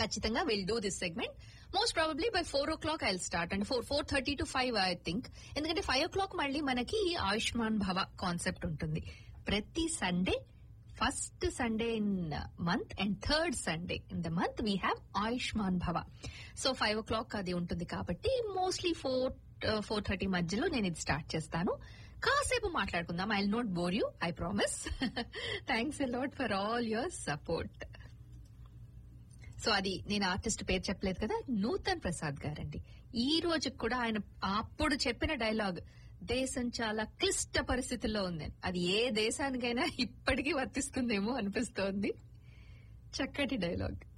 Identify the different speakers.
Speaker 1: ఖచ్చితంగా will do this segment most probably by four o'clock I start and four four thirty to five I think ఎందుకంటే five o'clock మళ్ళీ మనకి Ayushman Bhava concept ఉంటుంది ప్రతి Sunday first Sunday in month and third Sunday in the month we have Ayushman Bhava so five oh clock అది ఉంటుంది కాబట్టి mostly four four thirty మధ్యలో నేను ఇది స్టార్ట్ చేస్తాను కాసేపు మాట్లాడుకుందాం I not bore you I promise thanks a lot for all your support so అది నేను ఆర్టిస్ట్ పేరు చెప్పలేదు కదా నూతన్ ప్రసాద్ గారండి ఈ రోజు కూడా ఆయన అప్పుడు చెప్పిన డైలాగ్ దేశం చాలా క్లిష్ట పరిస్థితుల్లో ఉంది అది ఏ దేశానికైనా ఇప్పటికీ వర్తిస్తుందేమో అనిపిస్తోంది చక్కటి డైలాగ్